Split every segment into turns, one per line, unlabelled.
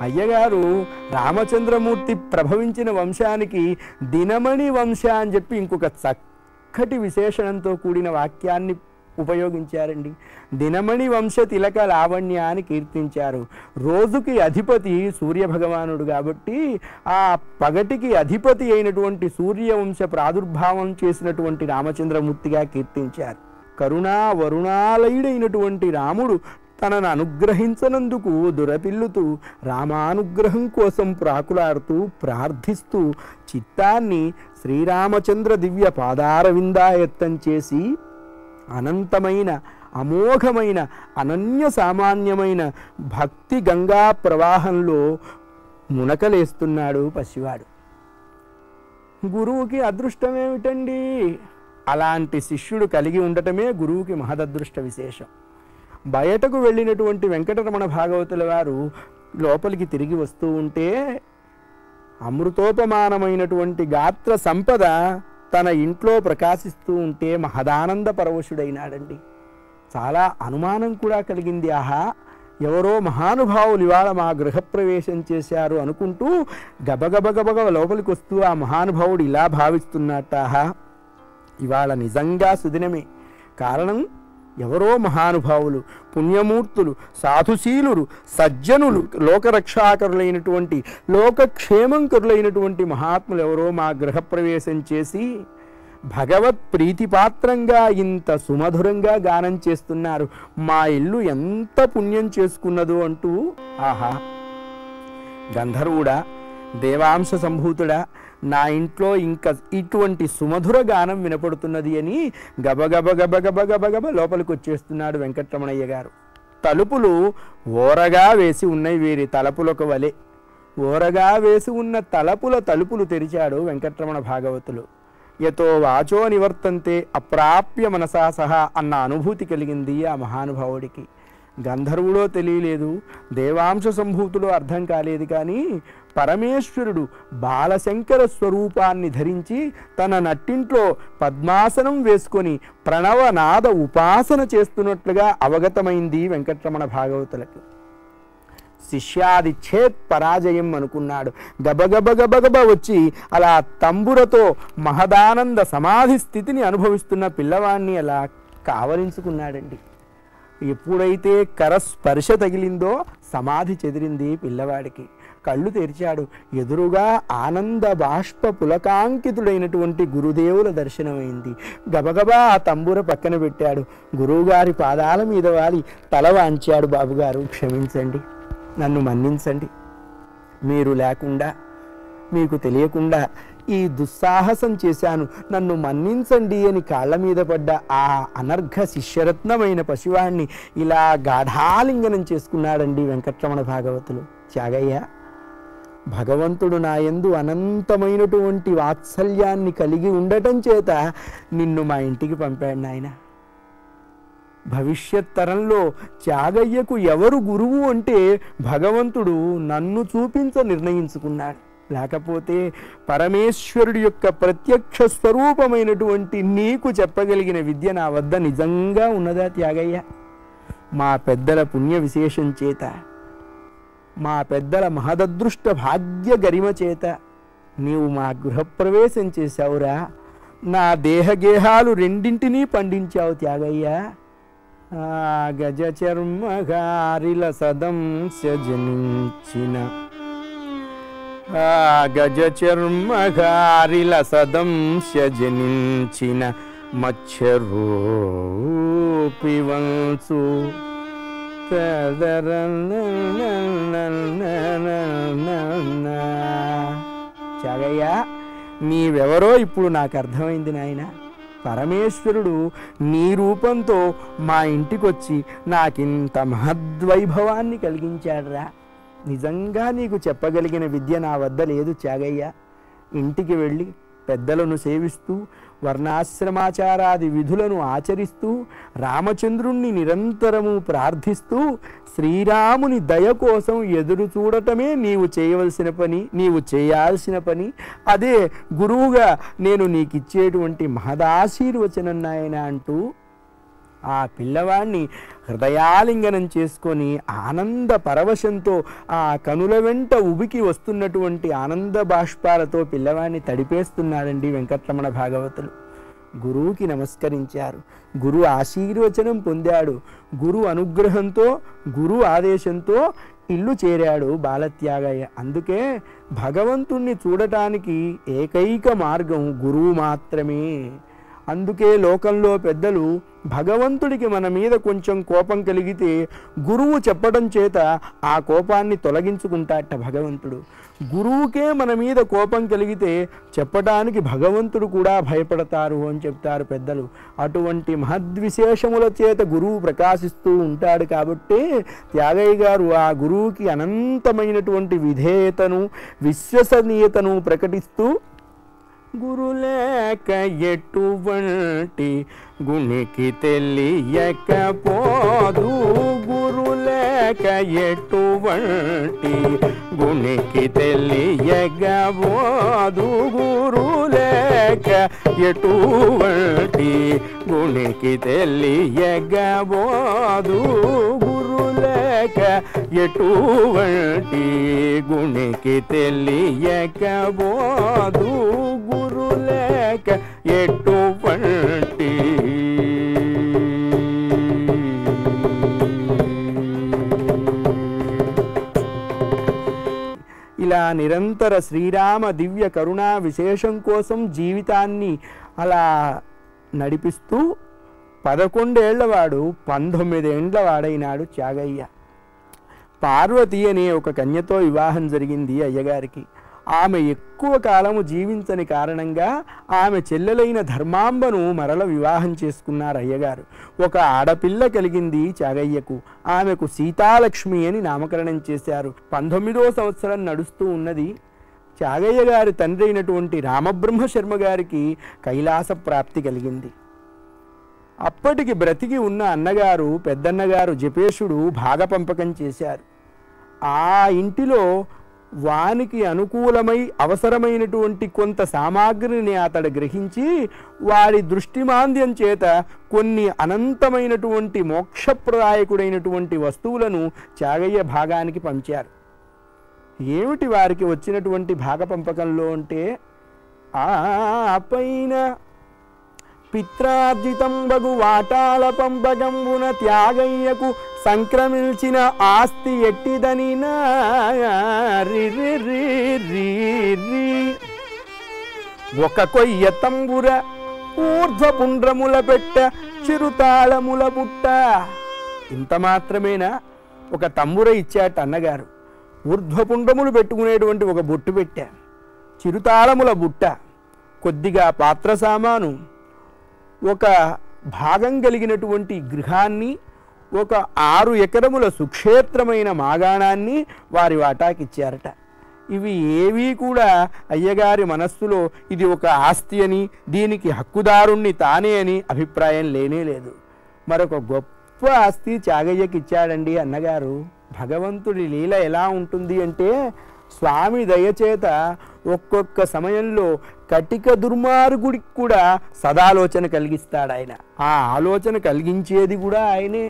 అయ్యగారు రామచంద్రమూర్తి ప్రభవించిన వంశానికి దినమణి వంశ అని చెప్పి ఇంకొక చక్కటి విశేషణంతో కూడిన వాక్యాన్ని ఉపయోగించారండి దినమణి వంశ తిలక లావణ్య అని కీర్తించారు రోజుకి అధిపతి సూర్యభగవానుడు కాబట్టి ఆ పగటికి అధిపతి అయినటువంటి సూర్యవంశ ప్రాదుర్భావం చేసినటువంటి రామచంద్రమూర్తిగా కీర్తించారు కరుణా వరుణాలయుడైనటువంటి రాముడు తనను అనుగ్రహించనందుకు దురపిల్లుతూ రామానుగ్రహం కోసం ప్రాకులాడుతూ ప్రార్థిస్తూ చిత్తాన్ని శ్రీరామచంద్ర దివ్య పాదారవిందాయత్తం చేసి అనంతమైన అమోఘమైన అనన్య సామాన్యమైన భక్తి గంగా ప్రవాహంలో మునకలేస్తున్నాడు పసివాడు గురువుకి అదృష్టం ఏమిటండి అలాంటి శిష్యుడు కలిగి ఉండటమే గురువుకి మహదదృష్ట విశేషం బయటకు వెళ్ళినటువంటి వెంకటరమణ భాగవతుల వారు లోపలికి తిరిగి వస్తూ ఉంటే అమృతోపమానమైనటువంటి గాత్ర సంపద తన ఇంట్లో ప్రకాశిస్తూ ఉంటే మహదానంద పరవశుడైనాడండి చాలా అనుమానం కూడా కలిగింది ఆహా ఎవరో మహానుభావులు ఇవాళ మా గృహప్రవేశం చేశారు అనుకుంటూ గబగబ గబగబ లోపలికి వస్తూ ఆ మహానుభావుడు ఇలా భావిస్తున్నట్ట ఆహా ఇవాళ నిజంగా సుదినమే కారణం ఎవరో మహానుభావులు పుణ్యమూర్తులు సాధుశీలురు సజ్జనులు లోకరక్షాకరులైనటువంటి లోకక్షేమంకరులైనటువంటి మహాత్ములు ఎవరో మా గృహప్రవేశం చేసి భగవత్ ప్రీతిపాత్రంగా ఇంత సుమధురంగా గానం చేస్తున్నారు మా ఇల్లు ఎంత పుణ్యం చేసుకున్నదో అంటూ ఆహా గంధర్వుడా దేవాంశ సంభూతుడా నా ఇంట్లో ఇంకా ఇటువంటి సుమధుర గానం వినపడుతున్నది అని గబగబ గబగబ గబగబ లోపలికి వచ్చేస్తున్నాడు వెంకటరమణయ్య గారు తలుపులు ఓరగా వేసి ఉన్నాయి వీరి తలపులకు వలె ఓరగా వేసి ఉన్న తలపుల తలుపులు తెరిచాడు వెంకటరమణ భాగవతులు యతో వాచో నివర్తంతే అప్రాప్య మనసా సహా అన్న అనుభూతి కలిగింది ఆ మహానుభావుడికి గంధర్వుడో తెలియలేదు దేవాంశ సంభూతుడో అర్థం కాలేదు కానీ పరమేశ్వరుడు బాలశంకర స్వరూపాన్ని ధరించి తన నట్టింట్లో పద్మాసనం వేసుకొని ప్రణవనాద ఉపాసన చేస్తున్నట్లుగా అవగతమైంది వెంకటరమణ భాగవతులకు శిష్యాది చేత్ పరాజయం అనుకున్నాడు గబగబ గబగబ వచ్చి అలా తంబురతో మహదానంద సమాధి స్థితిని అనుభవిస్తున్న పిల్లవాడిని అలా కావలించుకున్నాడండి ఎప్పుడైతే కరస్పర్శ తగిలిందో సమాధి చెదిరింది పిల్లవాడికి కళ్ళు తెరిచాడు ఎదురుగా ఆనంద బాష్ప పులకాంకితుడైనటువంటి గురుదేవుల దర్శనమైంది గబగబా ఆ తంబూర పక్కన పెట్టాడు గురువుగారి పాదాల మీద వాలి తల వాంచాడు బాబుగారు క్షమించండి నన్ను మన్నించండి మీరు లేకుండా మీకు తెలియకుండా ఈ దుస్సాహసం చేశాను నన్ను మన్నించండి అని కాళ్ళ మీద పడ్డ ఆ అనర్ఘ శిష్యరత్నమైన పశువాణ్ణి ఇలా గాఢాలింగనం చేసుకున్నాడండి వెంకట్రమణ భాగవతులు త్యాగయ్య భగవంతుడు నా యందు అనంతమైనటువంటి వాత్సల్యాన్ని కలిగి ఉండటం చేత నిన్ను మా ఇంటికి పంపాడు నాయన భవిష్యత్ తరంలో త్యాగయ్యకు ఎవరు గురువు అంటే భగవంతుడు నన్ను చూపించ నిర్ణయించుకున్నాడు లేకపోతే పరమేశ్వరుడి యొక్క ప్రత్యక్ష స్వరూపమైనటువంటి నీకు చెప్పగలిగిన విద్య నా వద్ద నిజంగా ఉన్నదా త్యాగయ్య మా పెద్దల పుణ్య విశేషం చేత మా పెద్దల మహదదృష్ట భాగ్య గరిమ చేత నీవు మా గృహప్రవేశం చేశావురా నా దేహగేహాలు రెండింటినీ పండించావు త్యాగయ్య ఆ గజ చర్మగారిల సదంశ జనించిన ఆ గజ చర్మగారిల సదంశ జనించిన మత్స్యరూపి వంశు చాగయ్య నీవెవరో ఇప్పుడు నాకు అర్థమైంది నాయన పరమేశ్వరుడు నీ రూపంతో మా ఇంటికొచ్చి నాకింత మహద్వైభవాన్ని కలిగించాడురా నిజంగా నీకు చెప్పగలిగిన విద్య నా వద్ద లేదు త్యాగయ్య ఇంటికి వెళ్ళి పెద్దలను సేవిస్తూ వర్ణాశ్రమాచారాది విధులను ఆచరిస్తూ రామచంద్రుణ్ణి నిరంతరము ప్రార్థిస్తూ శ్రీరాముని దయ కోసం ఎదురు చూడటమే నీవు చేయవలసిన పని నీవు చేయాల్సిన పని అదే గురువుగా నేను నీకు ఇచ్చేటువంటి మహదాశీర్వచనం నాయన అంటూ ఆ పిల్లవాడిని హృదయాలింగనం చేసుకొని ఆనంద పరవశంతో ఆ కనుల వెంట ఉబికి వస్తున్నటువంటి ఆనంద బాష్పాలతో పిల్లవాడిని తడిపేస్తున్నాడండి వెంకటరమణ భాగవతులు గురువుకి నమస్కరించారు గురు ఆశీర్వచనం పొందాడు గురు అనుగ్రహంతో గురు ఆదేశంతో ఇల్లు చేరాడు బాలత్యాగయ్య అందుకే భగవంతుణ్ణి చూడటానికి ఏకైక మార్గం గురువు మాత్రమే అందుకే లోకంలో పెద్దలు భగవంతుడికి మన మీద కొంచెం కోపం కలిగితే గురువు చెప్పడం చేత ఆ కోపాన్ని తొలగించుకుంటాట భగవంతుడు గురువుకే మన మీద కోపం కలిగితే చెప్పటానికి భగవంతుడు కూడా భయపడతారు అని చెప్తారు పెద్దలు అటువంటి మహద్విశేషముల చేత గురువు ప్రకాశిస్తూ ఉంటాడు కాబట్టి త్యాగయ్య గారు ఆ గురువుకి అనంతమైనటువంటి విధేయతను విశ్వసనీయతను ప్రకటిస్తూ గురులేక ఎటువంటి గునికి తెలియకపోదు గురులేక ఎటువంటి గునికి తెలియకపోదు గురులేక ఎటువంటి గునికి తెలియకపోదు గురులేక ఎటువంటి గునికి తెలియకపోదు గురులేక ఎటువంటి ఇలా నిరంతర శ్రీరామ దివ్య కరుణా విశేషం కోసం జీవితాన్ని అలా నడిపిస్తూ పదకొండేళ్లవాడు పంతొమ్మిదేండ్ల వాడైనాడు త్యాగయ్య పార్వతి అనే ఒక కన్యతో వివాహం జరిగింది అయ్యగారికి ఆమె ఎక్కువ కాలము జీవించని కారణంగా ఆమె చెల్లెలైన ధర్మాంబను మరల వివాహం చేసుకున్నారు అయ్యగారు ఒక ఆడపిల్ల కలిగింది చాగయ్యకు ఆమెకు సీతాలక్ష్మి అని నామకరణం చేశారు పంతొమ్మిదో సంవత్సరం నడుస్తూ ఉన్నది చాగయ్య గారి తండ్రి అయినటువంటి రామబ్రహ్మ శర్మ గారికి కైలాస ప్రాప్తి కలిగింది అప్పటికి బ్రతికి ఉన్న అన్నగారు పెద్దన్నగారు జపేశుడు భాగపంపకం చేశారు ఆ ఇంటిలో వానికి అనుకూలమై అవసరమైనటువంటి కొంత సామాగ్రిని అతడు గ్రహించి వారి దృష్టిమాంద్యం చేత కొన్ని అనంతమైనటువంటి మోక్షప్రదాయకుడైనటువంటి వస్తువులను చాగయ్య భాగానికి పంచారు ఏమిటి వారికి వచ్చినటువంటి భాగపంపకంలో అంటే ఆ పైన పిత్రార్జితంబగు వాటాల పంపకంబున త్యాగయ్యకు సంక్రమించిన ఆస్తి ఎట్టిదని ఒక కొయ్య తంబుర ఊర్ధ్వపుండ్రముల పెట్ట చిరుతాళముల బుట్ట ఇంత మాత్రమేనా ఒక తంబుర ఇచ్చాట అన్నగారు ఊర్ధ్వపుండ్రములు పెట్టుకునేటువంటి ఒక బొట్టు పెట్టా చిరుతాళముల బుట్ట కొద్దిగా పాత్ర సామాను ఒక భాగం కలిగినటువంటి గృహాన్ని ఒక ఆరు ఎకరముల సుక్షేత్రమైన మాగాణాన్ని వారి వాటాకిచ్చారట ఇవి ఏవీ కూడా అయ్యగారి మనస్సులో ఇది ఒక ఆస్తి అని దీనికి హక్కుదారుణ్ణి తానే అని అభిప్రాయం లేనే లేదు మరొక గొప్ప ఆస్తి త్యాగయ్యకి ఇచ్చాడండి అన్నగారు భగవంతుడి లీల ఎలా ఉంటుంది అంటే స్వామి దయచేత ఒక్కొక్క సమయంలో కటిక దుర్మార్గుడికి కూడా సదాలోచన కలిగిస్తాడు ఆయన ఆ ఆలోచన కలిగించేది కూడా ఆయనే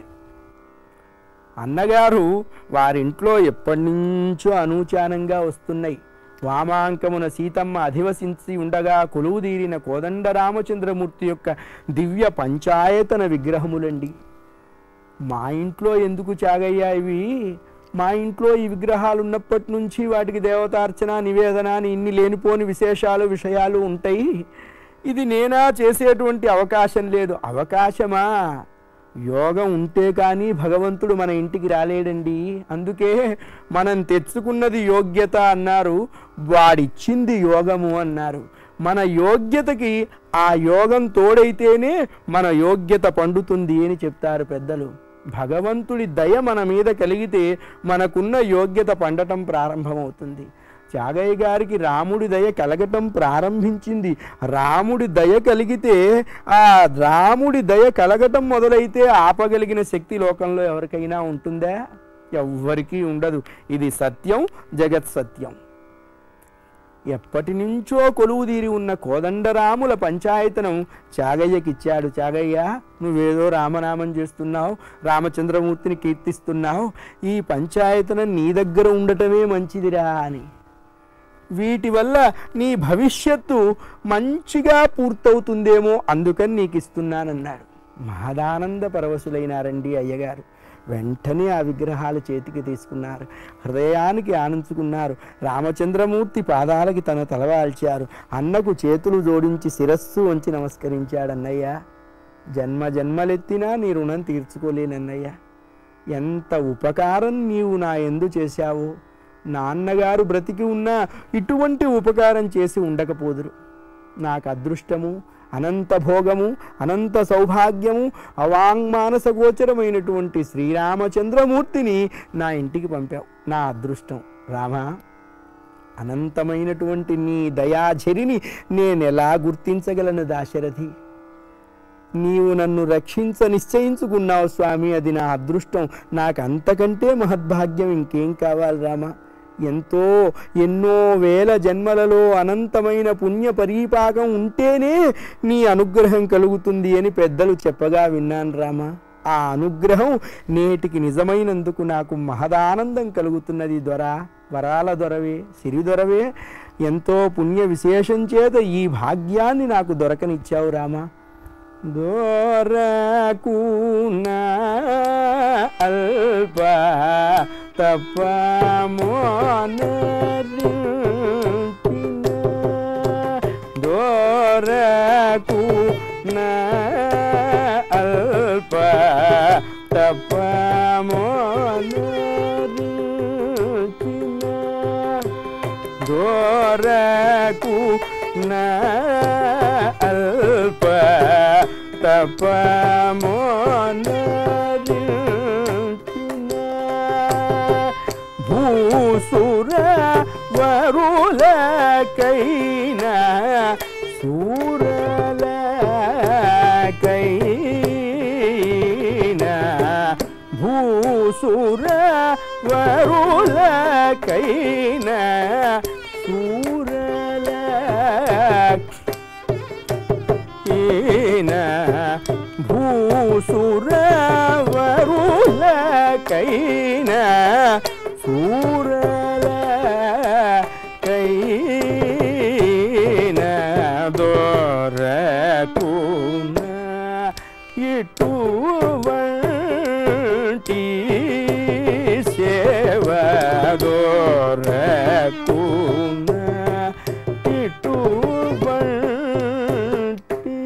అన్నగారు వారింట్లో ఎప్పటి నుంచో అనూచానంగా వస్తున్నాయి వామాంకమున సీతమ్మ అధివసించి ఉండగా కొలువుదీరిన కోదండ రామచంద్రమూర్తి యొక్క దివ్య పంచాయతన విగ్రహములండి మా ఇంట్లో ఎందుకు చాగయ్యా ఇవి మా ఇంట్లో ఈ విగ్రహాలు ఉన్నప్పటి నుంచి వాటికి దేవతార్చన నివేదన అని ఇన్ని లేనిపోని విశేషాలు విషయాలు ఉంటాయి ఇది నేనా చేసేటువంటి అవకాశం లేదు అవకాశమా యోగం ఉంటే కానీ భగవంతుడు మన ఇంటికి రాలేడండి అందుకే మనం తెచ్చుకున్నది యోగ్యత అన్నారు వాడిచ్చింది యోగము అన్నారు మన యోగ్యతకి ఆ యోగం తోడైతేనే మన యోగ్యత పండుతుంది అని చెప్తారు పెద్దలు భగవంతుడి దయ మన మీద కలిగితే మనకున్న యోగ్యత పండటం ప్రారంభమవుతుంది త్యాగయ్య గారికి రాముడి దయ కలగటం ప్రారంభించింది రాముడి దయ కలిగితే ఆ రాముడి దయ కలగటం మొదలైతే ఆపగలిగిన శక్తి లోకంలో ఎవరికైనా ఉంటుందా ఎవ్వరికీ ఉండదు ఇది సత్యం జగత్ సత్యం ఎప్పటి నుంచో కొలువుదీరి ఉన్న కోదండరాముల పంచాయతనం చాగయ్యకిచ్చాడు చాగయ్య నువ్వేదో రామనామం చేస్తున్నావు రామచంద్రమూర్తిని కీర్తిస్తున్నావు ఈ పంచాయతనం నీ దగ్గర ఉండటమే మంచిదిరా అని వీటి వల్ల నీ భవిష్యత్తు మంచిగా పూర్తవుతుందేమో అందుకని నీకు ఇస్తున్నానన్నాడు మహదానంద పరవశులైనారండి అయ్యగారు వెంటనే ఆ విగ్రహాలు చేతికి తీసుకున్నారు హృదయానికి ఆనంచుకున్నారు రామచంద్రమూర్తి పాదాలకి తన తలవాల్చారు అన్నకు చేతులు జోడించి శిరస్సు వంచి నమస్కరించాడు అన్నయ్య జన్మ జన్మలెత్తినా నీ రుణం తీర్చుకోలేనన్నయ్య ఎంత ఉపకారం నీవు నా ఎందు చేశావో నాన్నగారు బ్రతికి ఉన్నా ఇటువంటి ఉపకారం చేసి ఉండకపోదురు నాకు అదృష్టము అనంత భోగము అనంత సౌభాగ్యము అవాంగ్మానస గోచరమైనటువంటి శ్రీరామచంద్రమూర్తిని నా ఇంటికి పంపావు నా అదృష్టం రామా అనంతమైనటువంటి నీ దయాఝరిని నేనెలా గుర్తించగలను దాశరథి నీవు నన్ను రక్షించ నిశ్చయించుకున్నావు స్వామి అది నా అదృష్టం నాకు అంతకంటే మహద్భాగ్యం ఇంకేం కావాలి రామా ఎంతో ఎన్నో వేల జన్మలలో అనంతమైన పుణ్య పరీపాకం ఉంటేనే నీ అనుగ్రహం కలుగుతుంది అని పెద్దలు చెప్పగా విన్నాను రామా ఆ అనుగ్రహం నేటికి నిజమైనందుకు నాకు మహదానందం కలుగుతున్నది దొర వరాల దొరవే సిరి దొరవే ఎంతో పుణ్య విశేషం చేత ఈ భాగ్యాన్ని నాకు దొరకనిచ్చావు రామా దోరకున అల్ప తపమోనరించిన దోరకున అల్ప తపమోనరించిన దోరకు నా అల్ప తపమోనరించిన భూసుర వరులకైనా సూరలకైనా భూసుర వరులకైనా సూరల ఈన భూసుర వరులకైన సూరల కైన దొరకున ఇటువంటి సేవ దొరకున ఇటువంటి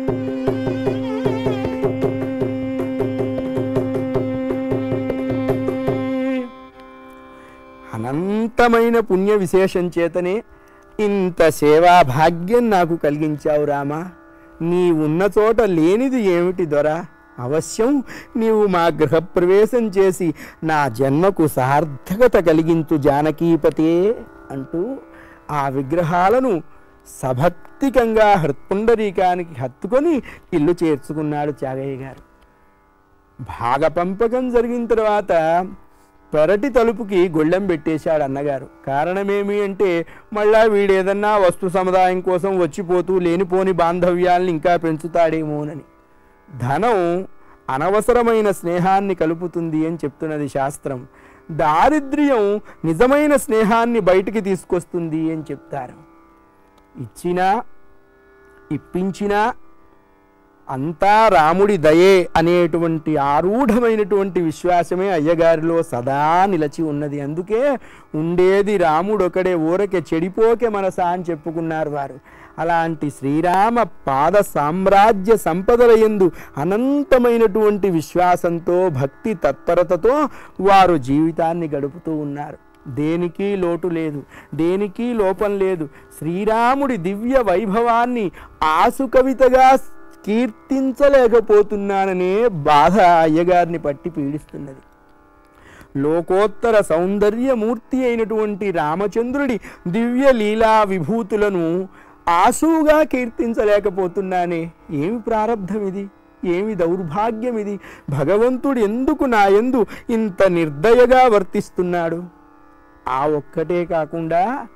అనంతమైన పుణ్య విశేషం చేతనే ఇంత సేవా భాగ్యం నాకు కలిగించావు రామా నీ ఉన్న చోట లేనిది ఏమిటి దొర అవశ్యం నీవు మా గృహప్రవేశం చేసి నా జన్మకు సార్థకత కలిగించు జానకీపతే అంటూ ఆ విగ్రహాలను సభక్తికంగా హృత్పుండరీకానికి హత్తుకొని ఇల్లు చేర్చుకున్నాడు త్యాగయ్య గారు భాగపంపకం జరిగిన తర్వాత పెరటి తలుపుకి గొళ్ళెం పెట్టేశాడు అన్నగారు కారణమేమి అంటే మళ్ళా వీడేదన్నా వస్తు సముదాయం కోసం వచ్చిపోతూ లేనిపోని బాంధవ్యాల్ని ఇంకా పెంచుతాడేమోనని ధనం అనవసరమైన స్నేహాన్ని కలుపుతుంది అని చెప్తున్నది శాస్త్రం దారిద్ర్యం నిజమైన స్నేహాన్ని బయటికి తీసుకొస్తుంది అని చెప్తారు ఇచ్చినా ఇప్పించినా అంతా రాముడి దయే అనేటువంటి ఆరూఢమైనటువంటి విశ్వాసమే అయ్యగారిలో సదా నిలచి ఉన్నది అందుకే ఉండేది రాముడొకడే ఊరకే చెడిపోకే మనసా అని చెప్పుకున్నారు వారు అలాంటి శ్రీరామ పాద సామ్రాజ్య సంపదల యందు అనంతమైనటువంటి విశ్వాసంతో భక్తి తత్పరతతో వారు జీవితాన్ని గడుపుతూ ఉన్నారు దేనికి లోటు లేదు దేనికి లోపం లేదు శ్రీరాముడి దివ్య వైభవాన్ని ఆసు కవితగా కీర్తించలేకపోతున్నాననే బాధ అయ్యగారిని పట్టి పీడిస్తున్నది లోకోత్తర సౌందర్యమూర్తి అయినటువంటి రామచంద్రుడి దివ్య లీలా విభూతులను ఆసువుగా కీర్తించలేకపోతున్నానే ఏమి ప్రారంధం ఇది ఏమి దౌర్భాగ్యం ఇది భగవంతుడు ఎందుకు నా ఎందు ఇంత నిర్దయగా వర్తిస్తున్నాడు ఆ ఒక్కటే కాకుండా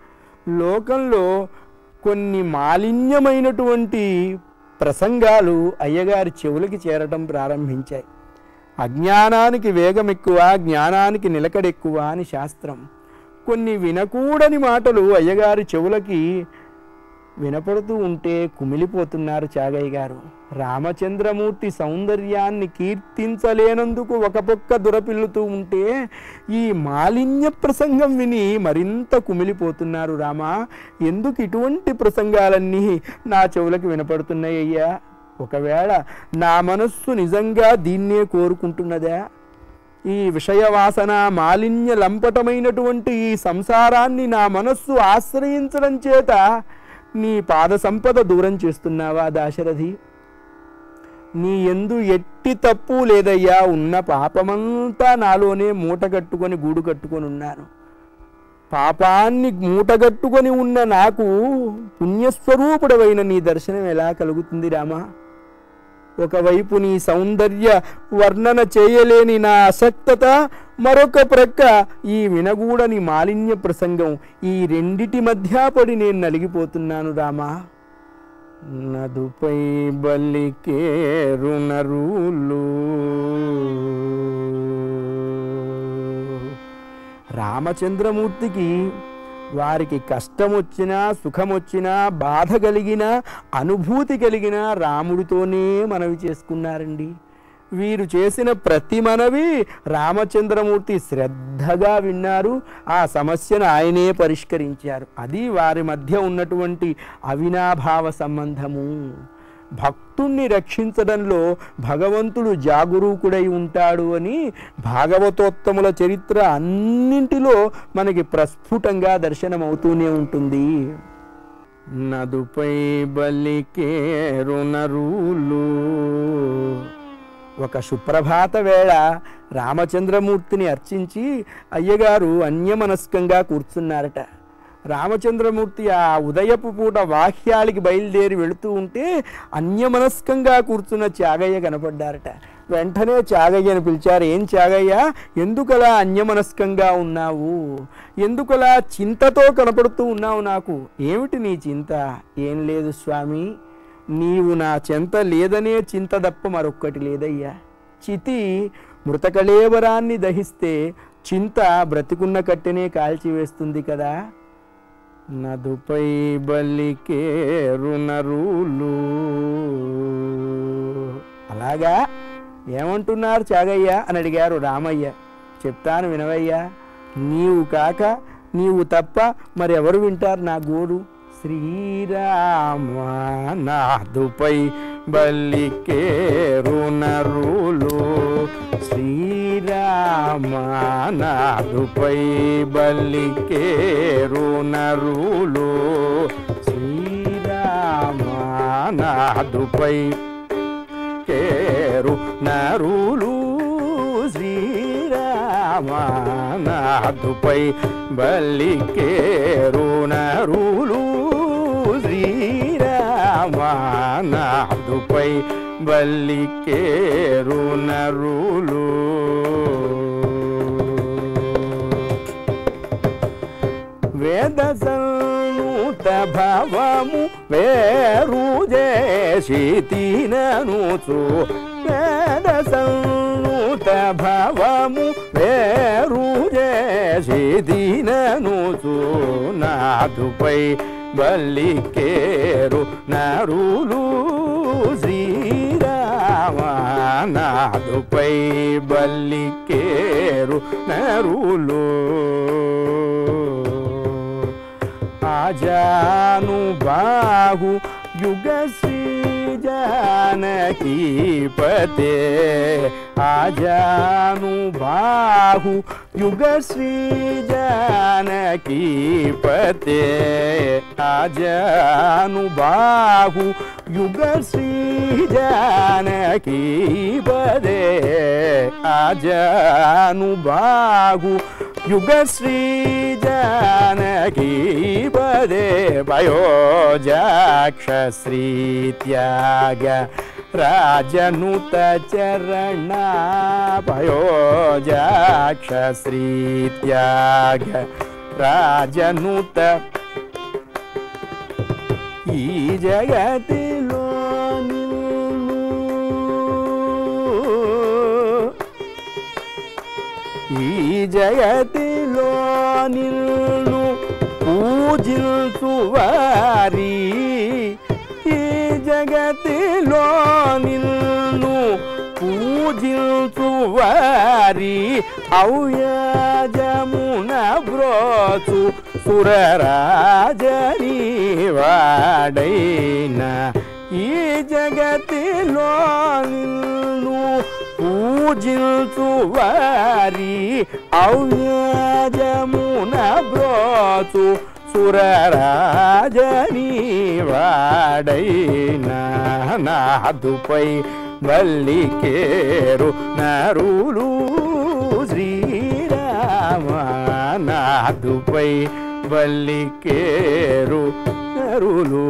లోకంలో కొన్ని మాలిన్యమైనటువంటి ప్రసంగాలు అయ్యగారి చెవులకి చేరటం ప్రారంభించాయి అజ్ఞానానికి వేగం ఎక్కువ జ్ఞానానికి నిలకడెక్కువ అని శాస్త్రం కొన్ని వినకూడని మాటలు అయ్యగారి చెవులకి వినపడుతూ ఉంటే కుమిలిపోతున్నారు చాగయ్య గారు రామచంద్రమూర్తి సౌందర్యాన్ని కీర్తించలేనందుకు ఒక పక్క దురపిల్లుతూ ఉంటే ఈ మాలిన్య ప్రసంగం విని మరింత కుమిలిపోతున్నారు రామా ఎందుకు ఇటువంటి ప్రసంగాలన్నీ నా చెవులకు వినపడుతున్నాయి అయ్యా ఒకవేళ నా మనస్సు నిజంగా దీన్నే కోరుకుంటున్నదా ఈ విషయవాసన మాలిన్య లంపటమైనటువంటి ఈ సంసారాన్ని నా మనస్సు ఆశ్రయించడం చేత నీ పాద సంపద దూరం చేస్తున్నావా దాశరథి నీ ఎందు ఎట్టి తప్పు లేదయ్యా ఉన్న పాపమంతా నాలోనే మూట కట్టుకొని గూడు కట్టుకొని ఉన్నాను పాపాన్ని మూటగట్టుకొని ఉన్న నాకు పుణ్యస్వరూపుడవైన నీ దర్శనం ఎలా కలుగుతుంది రామా ఒకవైపు నీ సౌందర్య వర్ణన చేయలేని నా అసక్తత మరొక ప్రక్క ఈ వినగూడని మాలిన్య ప్రసంగం ఈ రెండిటి మధ్య పడి నేను నలిగిపోతున్నాను రామా నదుపై బల్లికే రుణరులు రామచంద్రమూర్తికి వారికి కష్టం వచ్చినా సుఖం వచ్చినా బాధ కలిగినా అనుభూతి కలిగినా రాముడితోనే మనవి చేసుకున్నారండి వీరు చేసిన ప్రతి మనవి రామచంద్రమూర్తి శ్రద్ధగా విన్నారు ఆ సమస్యను ఆయనే పరిష్కరించారు అది వారి మధ్య ఉన్నటువంటి అవినాభావ సంబంధము భక్తుణ్ణి రక్షించడంలో భగవంతుడు జాగరూకుడై ఉంటాడు అని భాగవతోత్తముల చరిత్ర అన్నింటిలో మనకి ప్రస్ఫుటంగా దర్శనమవుతూనే ఉంటుంది నదుపై బలికే రుణరులు ఒక సుప్రభాత వేళ రామచంద్రమూర్తిని అర్చించి అయ్యగారు అన్యమనస్కంగా కూర్చున్నారట రామచంద్రమూర్తి ఆ ఉదయపు పూట వాహ్యాలకి బయలుదేరి వెళుతూ ఉంటే అన్యమనస్కంగా కూర్చున్న త్యాగయ్య కనపడ్డారట వెంటనే త్యాగయ్యని పిలిచారు ఏం త్యాగయ్య ఎందుకలా అన్యమనస్కంగా ఉన్నావు ఎందుకలా చింతతో కనపడుతూ ఉన్నావు నాకు ఏమిటి నీ చింత ఏం లేదు స్వామి నీవు నా చెంత లేదనే చింత తప్ప మరొక్కటి లేదయ్యా చితి మృతకళేవరాన్ని దహిస్తే చింత బ్రతికున్న కట్టెనే కాల్చివేస్తుంది కదా నదుపై బలికే రుణరులు అలాగా ఏమంటున్నారు చాగయ్య అని అడిగారు రామయ్య చెప్తాను వినవయ్యా నీవు కాక నీవు తప్ప మరెవరు వింటారు నా గోరు శ్రీరామ నాదుపై బల్లికే రుణరులు శ్రీరామ నాదుపై బల్లికే రుణరులు శ్రీరామ నాదుపై కేరు నరులు శ్రీరామనాథుపై బల్లికేరు నరులు శ్రీరామనాథుపై బల్లికేరు నరులు వేద సన్నుత భవము వేరు చేసి తిననుచు వేద సన్నుత భవము వేరు చేసి తిననుచు నాదుపై బల్లికేరు నరులు శ్రీరామ నాదుపై బల్లికేరు నరులు ఆజాను బాహు యుగ శ్రీ జానకీపతే ఆజాను బాహు యుగ శ్రీ జానకీపతే ఆజాను బాహు యుగ శ్రీ జానకీపదే ఆజాను బాహు యుగ శ్రీ జానకీపదే వయోజాక్ష శ్రీ త్యాగ రాజనుత చరణ వయోజాక్ష శ్రీ త్యాగ రాజనుత ఈ జగతిలో నిన్ను ఈ జగతిలో నిన్ను పూజించు వారి ఈ జగతిలో నిన్ను పూజించు వారి ఔయజమున బ్రోచు సురరాజని వాడైన ఈ జగతిలో నిన్ను పూజించు వారి ఔయజమున బ్రోచు సురరాజని వాడైన నాదుపై వల్లికేరు నరులు శ్రీరామ నాదుపై వల్లికేరు నరులు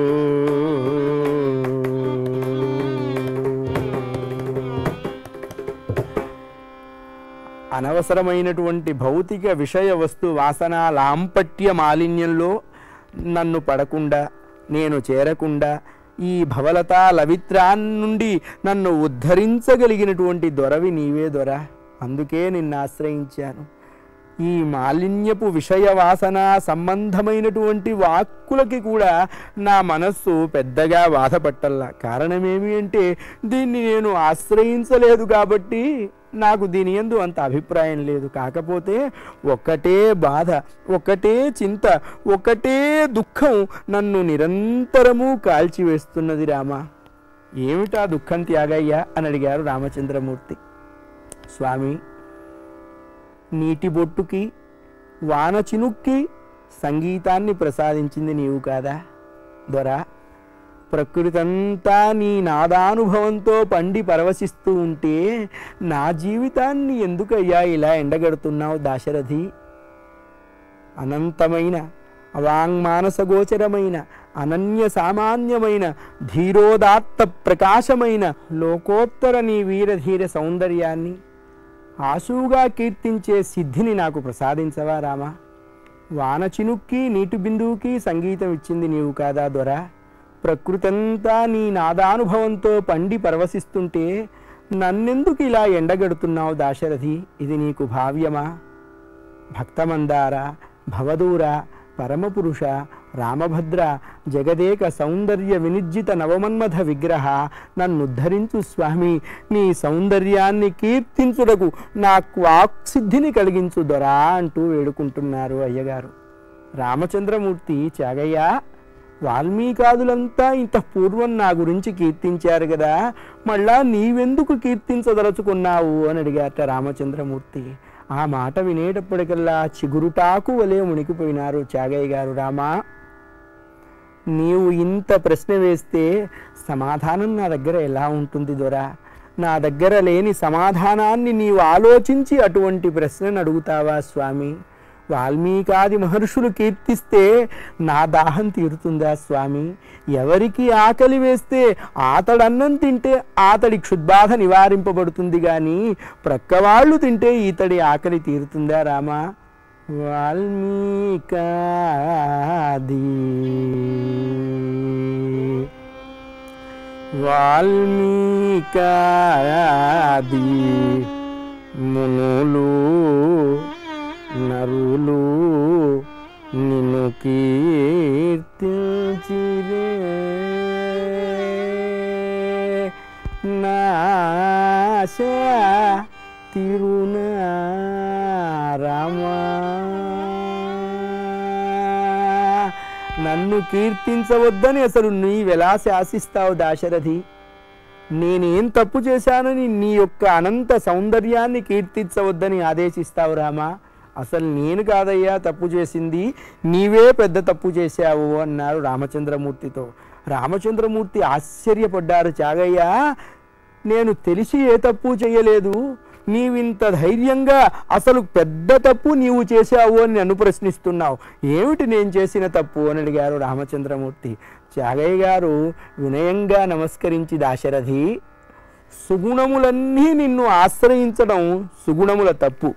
అనవసరమైనటువంటి భౌతిక విషయ వస్తు వాసన లాంపట్య మాలిన్యంలో నన్ను పడకుండా నేను చేరకుండా ఈ భవలత లవిత్రాన్ నుండి నన్ను ఉద్ధరించగలిగినటువంటి దొరవి నీవే దొర అందుకే నిన్ను ఆశ్రయించాను ఈ మాలిన్యపు విషయ వాసన సంబంధమైనటువంటి వాక్కులకి కూడా నా మనస్సు పెద్దగా బాధపట్టల్లా కారణమేమి అంటే దీన్ని నేను ఆశ్రయించలేదు కాబట్టి నాకు దీని ఎందు అంత అభిప్రాయం లేదు కాకపోతే ఒకటే బాధ ఒకటే చింత ఒకటే దుఃఖం నన్ను నిరంతరము కాల్చివేస్తున్నది రామ ఏమిటా దుఃఖం త్యాగయ్యా అని అడిగారు రామచంద్రమూర్తి స్వామి నీటి బొట్టుకి వాన చినుక్కి సంగీతాన్ని ప్రసాదించింది నీవు కాదా దొర ప్రకృతి అంతా నీ నాదానుభవంతో పండి పరవశిస్తూ ఉంటే నా జీవితాన్ని ఎందుకయ్యా ఇలా ఎండగడుతున్నావు దాశరథి అనంతమైన అవాంగ్మానసగోచరమైన అనన్య సామాన్యమైన ధీరోదాత్త ప్రకాశమైన లోకోత్తర నీ వీరధీర సౌందర్యాన్ని ఆశువుగా కీర్తించే సిద్ధిని నాకు ప్రసాదించవా రామా వాన చినుక్కి నీటి బిందువుకి సంగీతం ఇచ్చింది నీవు కాదా దొర ప్రకృతంతా నీ నాదానుభవంతో పండి పరవశిస్తుంటే నన్నెందుకు ఇలా ఎండగడుతున్నావు దాశరథి ఇది నీకు భావ్యమా భక్తమందార భవదూర పరమపురుష రామభద్ర జగదేక సౌందర్య వినిర్జిత నవమన్మథ విగ్రహ నన్నుద్ధరించు స్వామి నీ సౌందర్యాన్ని కీర్తించుటకు నా వాక్సిద్ధిని కలిగించు దొరా అంటూ వేడుకుంటున్నారు అయ్యగారు రామచంద్రమూర్తి త్యాగయ్య వాల్మీకాదులంతా ఇంత పూర్వం నా గురించి కీర్తించారు కదా మళ్ళా నీవెందుకు కీర్తించదలుచుకున్నావు అని అడిగారట రామచంద్రమూర్తి ఆ మాట వినేటప్పటికల్లా చిగురుటాకు వలె మునిగిపోయినారు త్యాగయ్య గారు రామా నీవు ఇంత ప్రశ్న వేస్తే సమాధానం నా దగ్గర ఎలా ఉంటుంది దొరా నా దగ్గర లేని సమాధానాన్ని నీవు ఆలోచించి అటువంటి ప్రశ్నను అడుగుతావా స్వామి వాల్మీకాది మహర్షులు కీర్తిస్తే నా దాహం తీరుతుందా స్వామి ఎవరికి ఆకలి వేస్తే ఆతడన్నం తింటే ఆతడి క్షుద్బాధ నివారింపబడుతుంది కానీ ప్రక్కవాళ్ళు తింటే ఈతడి ఆకలి తీరుతుందా రామా వాల్మీకాది వాల్మీకాది మునులు నరులు నిన్ను కీర్తించిరే నాశ తిరునా రామా నన్ను కీర్తించవద్దని అసలు నీవెలా శాసిస్తావు దాశరథి నేనేం తప్పు చేశానని నీ యొక్క అనంత సౌందర్యాన్ని కీర్తించవద్దని ఆదేశిస్తావు రామా అసలు నేను కాదయ్యా తప్పు చేసింది నీవే పెద్ద తప్పు చేశావు అన్నారు రామచంద్రమూర్తితో రామచంద్రమూర్తి ఆశ్చర్యపడ్డారు చాగయ్య నేను తెలిసి ఏ తప్పు చేయలేదు నీవింత ధైర్యంగా అసలు పెద్ద తప్పు నీవు చేశావు అని నన్ను ప్రశ్నిస్తున్నావు ఏమిటి నేను చేసిన తప్పు అని అడిగారు రామచంద్రమూర్తి త్యాగయ్య గారు వినయంగా నమస్కరించి దాశరథి సుగుణములన్నీ నిన్ను ఆశ్రయించడం సుగుణముల తప్పు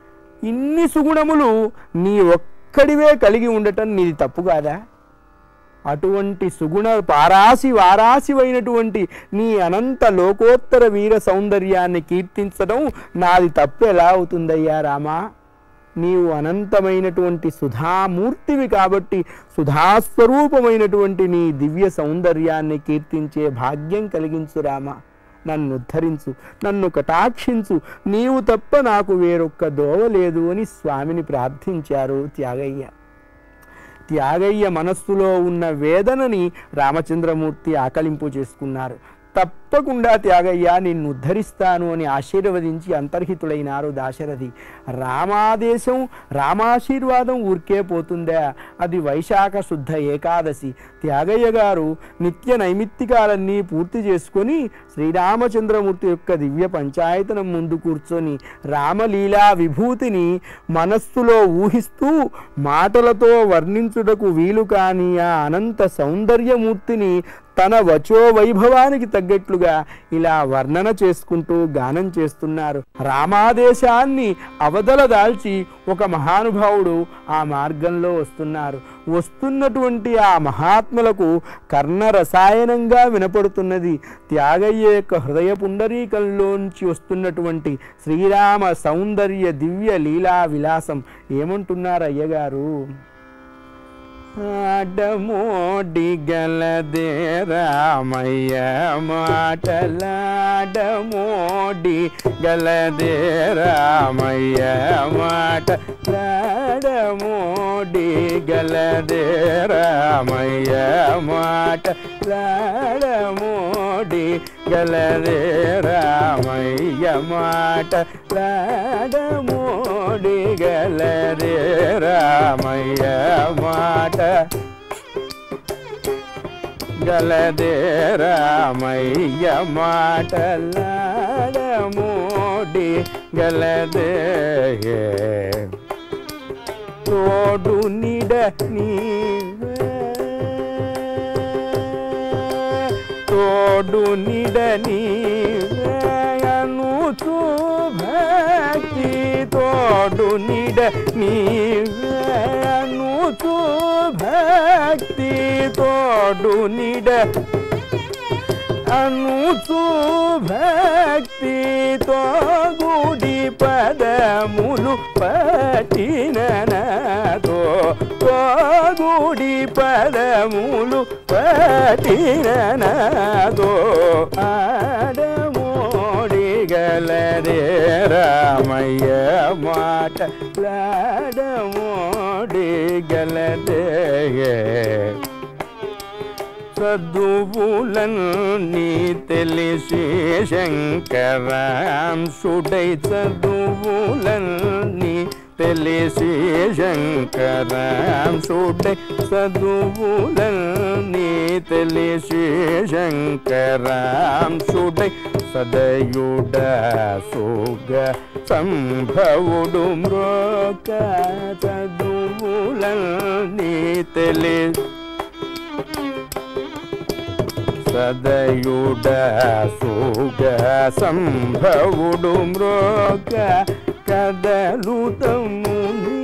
ఇన్ని సుగుణములు నీ ఒక్కడివే కలిగి ఉండటం నీది తప్పు కాదా అటువంటి సుగుణ పారాసి వారాసివైనటువంటి నీ అనంత లోకోత్తర వీర సౌందర్యాన్ని కీర్తించడం నాది తప్పు ఎలా అవుతుందయ్యా రామా నీవు అనంతమైనటువంటి సుధామూర్తివి కాబట్టి సుధాస్వరూపమైనటువంటి నీ దివ్య సౌందర్యాన్ని కీర్తించే భాగ్యం కలిగించు రామా నన్ను ఉద్ధరించు నన్ను కటాక్షించు నీవు తప్ప నాకు వేరొక్క దోవ లేదు అని స్వామిని ప్రార్థించారు త్యాగయ్య త్యాగయ్య మనస్సులో ఉన్న వేదనని రామచంద్రమూర్తి ఆకలింపు చేసుకున్నారు తప్పకుండా త్యాగయ్య నిన్ను ఉద్ధరిస్తాను అని ఆశీర్వదించి అంతర్హితుడైనారు దాశరథి రామాదేశం రామాశీర్వాదం ఊరికే పోతుందా అది వైశాఖ శుద్ధ ఏకాదశి త్యాగయ్య గారు నిత్య నైమిత్తికాలన్నీ పూర్తి చేసుకొని శ్రీరామచంద్రమూర్తి యొక్క దివ్య పంచాయతనం ముందు కూర్చొని రామలీలా విభూతిని మనస్సులో ఊహిస్తూ మాటలతో వర్ణించుటకు వీలు కాని ఆ అనంత సౌందర్యమూర్తిని తన వచో వైభవానికి తగ్గట్లుగా ఇలా వర్ణన చేసుకుంటూ గానం చేస్తున్నారు రామాదేశాన్ని అవతల దాల్చి ఒక మహానుభావుడు ఆ మార్గంలో వస్తున్నారు వస్తున్నటువంటి ఆ మహాత్ములకు కర్ణ రసాయనంగా వినపడుతున్నది త్యాగయ్య యొక్క హృదయ పుండరీకంలోంచి వస్తున్నటువంటి శ్రీరామ సౌందర్య దివ్య లీలా విలాసం ఏమంటున్నారు అయ్యగారు ఆడమోడి గలదే రామయ్య మాటలాడమోడి గలదే రామయ్య మాటలాడమోడి గలదే రామయ్య మాటలాడమోడి గలదే రామయ్య మాటలాడమోడి గలదే రామయ్య మాట గలదే రామయ్య మాటలాడమోడి గలదే తోడు నిడ నీవే తోడు నిడ నీవే అనుచు భక్తి తోడు నిడ నీవే అనుచు భక్తి తోడు నిడ అనుచు భక్తితో గుడి పదములు పట్టినతో గుడి పదములు పట్టినతో ఆడమోడి గలరే రామయ్య మాట లాడమోడి గలదే చదువులన్నీ తెలిసి శంకరాంశుడై చదువులన్నీ తెలిసి శంకరాంశుడై చదువులన్నీ తెలిసి శంకరాంశుడై సదయుడ సుగ సంభవుడు మ్రోక చదువులన్నీ తెలిసి సదయుడ సుగ సంభవుడు మ్రోక కదలుతముని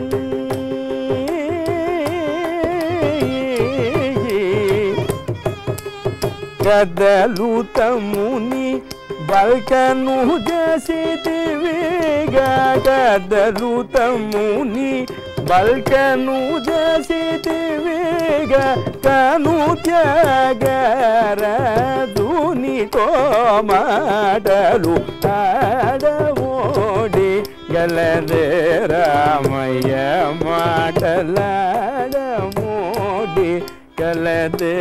కదలుతముని బల్కను జసితివిగా కదలుతముని బల్కను జసితివిగా కను త్యాగరదునితో మాటలు ఆడమోడి గలదే రామయ్య మాటలాడమోడి గలదే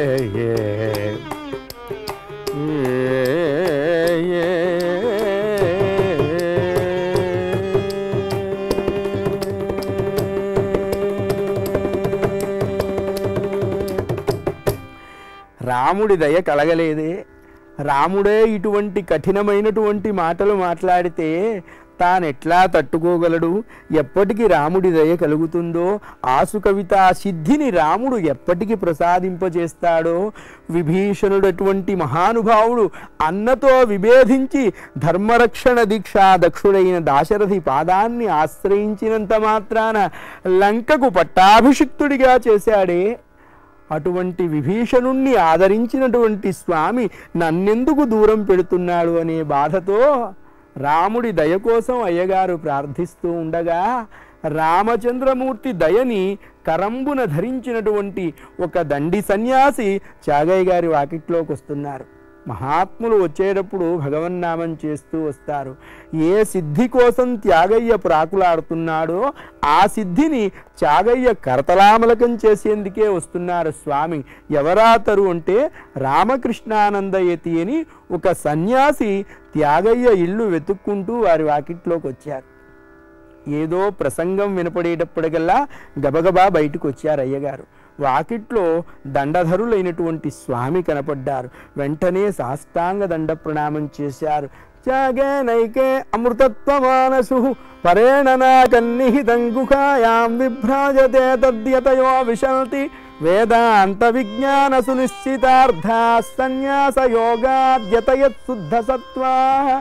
రాముడి దయ కలగలేదే రాముడే ఇటువంటి కఠినమైనటువంటి మాటలు మాట్లాడితే తానెట్లా తట్టుకోగలడు ఎప్పటికి రాముడి దయ కలుగుతుందో ఆసు కవిత సిద్ధిని రాముడు ఎప్పటికి ప్రసాదింపజేస్తాడో విభీషణుడటువంటి మహానుభావుడు అన్నతో విభేదించి ధర్మరక్షణ దీక్షా దక్షుడైన దాశరథి పాదాన్ని ఆశ్రయించినంత మాత్రాన లంకకు పట్టాభిషిక్తుడిగా చేశాడే అటువంటి విభీషణుణ్ణి ఆదరించినటువంటి స్వామి నన్నెందుకు దూరం పెడుతున్నాడు అనే బాధతో రాముడి దయ కోసం అయ్యగారు ప్రార్థిస్తూ ఉండగా రామచంద్రమూర్తి దయని కరంబున ధరించినటువంటి ఒక దండి సన్యాసి చాగయ్య గారి వాకిట్లోకి వస్తున్నారు మహాత్ములు వచ్చేటప్పుడు భగవన్నామం చేస్తూ వస్తారు ఏ సిద్ధి కోసం త్యాగయ్య ప్రాకులాడుతున్నాడో ఆ సిద్ధిని త్యాగయ్య కరతలామలకం చేసేందుకే వస్తున్నారు స్వామి ఎవరాతరు అంటే రామకృష్ణానందయతి అని ఒక సన్యాసి త్యాగయ్య ఇల్లు వెతుక్కుంటూ వారి వాకిట్లోకి వచ్చారు ఏదో ప్రసంగం వినపడేటప్పటికల్లా గబగబా బయటకు వచ్చారు అయ్యగారు వాకిట్లో దండధరులైనటువంటి స్వామి కనపడ్డారు వెంటనే సాష్టాంగ దండ ప్రణామం చేశారు త్యాగే నైకే అమృతత్వమానసు పరేణ నాకన్నిహితం గుహాయాం విభ్రాజతే తద్యతయో విశల్తి వేదాంత విజ్ఞాన సునిశ్చితార్థా సన్యాస యోగాద్యతయత్ శుద్ధ సత్వా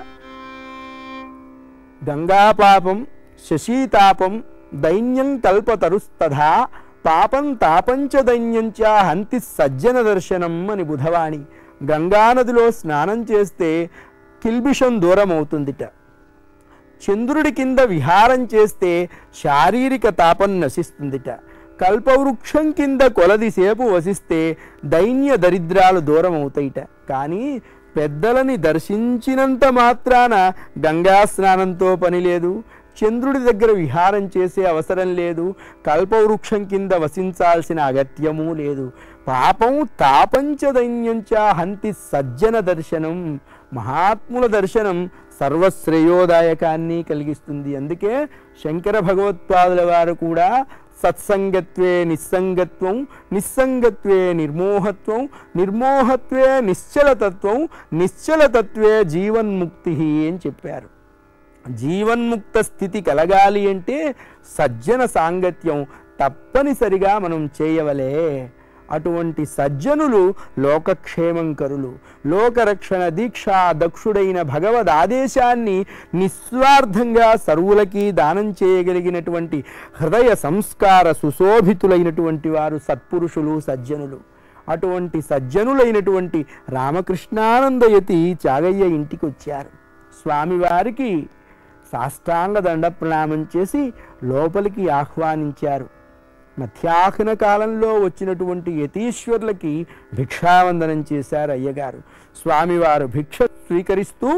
గంగాపాపం శశీతాపం దైన్యం కల్పతరుస్తథా పాపం తాపంచ దైన్యంచ హంతి సజ్జన దర్శనం అని బుధవాణి గంగానదిలో స్నానం చేస్తే కిల్బిషం దూరం అవుతుందిట చంద్రుడి కింద విహారం చేస్తే శారీరక తాపం నశిస్తుందిట కల్పవృక్షం కింద కొలదిసేపు వసిస్తే దైన్య దరిద్రాలు దూరం అవుతాయిట కానీ పెద్దలని దర్శించినంత మాత్రాన గంగా స్నానంతో పని లేదు చంద్రుడి దగ్గర విహారం చేసే అవసరం లేదు కల్పవృక్షం కింద వసించాల్సిన అగత్యమూ లేదు పాపం తాపంచ దైన్యంచ హంతి సజ్జన దర్శనం మహాత్ముల దర్శనం సర్వశ్రేయోదాయకాన్ని కలిగిస్తుంది అందుకే శంకర భగవత్పాదుల వారు కూడా సత్సంగత్వే నిస్సంగత్వం నిస్సంగత్వే నిర్మోహత్వం నిర్మోహత్వే నిశ్చలతత్వం నిశ్చలతత్వే జీవన్ముక్తి అని చెప్పారు జీవన్ముక్త స్థితి కలగాలి అంటే సజ్జన సాంగత్యం తప్పనిసరిగా మనం చేయవలే అటువంటి సజ్జనులు లోకక్షేమంకరులు లోకరక్షణ దీక్ష దక్షుడైన భగవద్ ఆదేశాన్ని నిస్వార్థంగా సర్వులకి దానం చేయగలిగినటువంటి హృదయ సంస్కార సుశోభితులైనటువంటి వారు సత్పురుషులు సజ్జనులు అటువంటి సజ్జనులైనటువంటి రామకృష్ణానందయతి చాగయ్య ఇంటికి వచ్చారు స్వామివారికి సాష్టాంగ దండ ప్రణామం చేసి లోపలికి ఆహ్వానించారు మధ్యాహ్న కాలంలో వచ్చినటువంటి యతీశ్వర్లకి భిక్షావందనం చేశారు అయ్యగారు స్వామివారు భిక్ష స్వీకరిస్తూ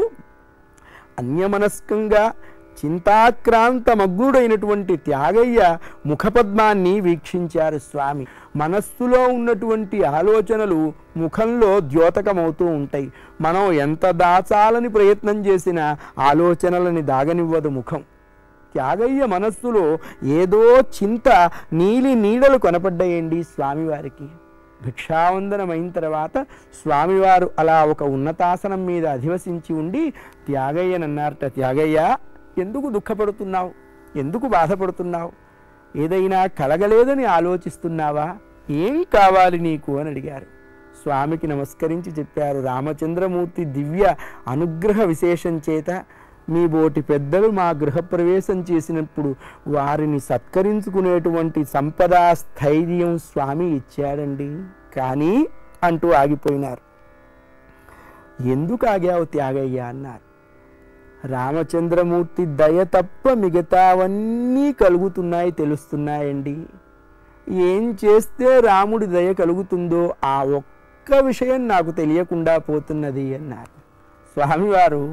అన్యమనస్కంగా చింతాక్రాంతమగ్నుడైనటువంటి త్యాగయ్య ముఖపద్మాన్ని వీక్షించారు స్వామి మనస్సులో ఉన్నటువంటి ఆలోచనలు ముఖంలో ద్యోతకమవుతూ ఉంటాయి మనం ఎంత దాచాలని ప్రయత్నం చేసినా ఆలోచనలని దాగనివ్వదు ముఖం త్యాగయ్య మనస్సులో ఏదో చింత నీలి నీడలు కనపడ్డాయండి స్వామివారికి భిక్షావందనం అయిన తర్వాత స్వామివారు అలా ఒక ఉన్నతాసనం మీద అధివసించి ఉండి త్యాగయ్యనన్నారట త్యాగయ్య ఎందుకు దుఃఖపడుతున్నావు ఎందుకు బాధపడుతున్నావు ఏదైనా కలగలేదని ఆలోచిస్తున్నావా ఏం కావాలి నీకు అని అడిగారు స్వామికి నమస్కరించి చెప్పారు రామచంద్రమూర్తి దివ్య అనుగ్రహ విశేషం చేత మీ బోటి పెద్దలు మా గృహప్రవేశం చేసినప్పుడు వారిని సత్కరించుకునేటువంటి సంపద స్థైర్యం స్వామి ఇచ్చాడండి కానీ అంటూ ఆగిపోయినారు ఎందుకు ఆగావు త్యాగయ్య అన్నారు రామచంద్రమూర్తి దయ తప్ప మిగతావన్నీ కలుగుతున్నాయి తెలుస్తున్నాయండి ఏం చేస్తే రాముడి దయ కలుగుతుందో ఆ ఒక్క విషయం నాకు తెలియకుండా పోతున్నది అన్నారు స్వామివారు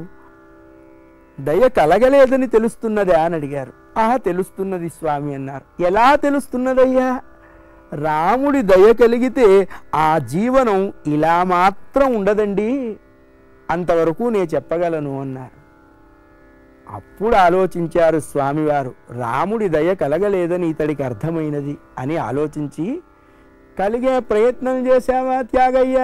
దయ కలగలేదని తెలుస్తున్నదా అని అడిగారు ఆహా తెలుస్తున్నది స్వామి అన్నారు ఎలా తెలుస్తున్నదయ్యా రాముడి దయ కలిగితే ఆ జీవనం ఇలా మాత్రం ఉండదండి అంతవరకు నేను చెప్పగలను అన్నారు అప్పుడు ఆలోచించారు స్వామివారు రాముడి దయ కలగలేదని ఇతడికి అర్థమైనది అని ఆలోచించి కలిగే ప్రయత్నం చేశావా త్యాగయ్యా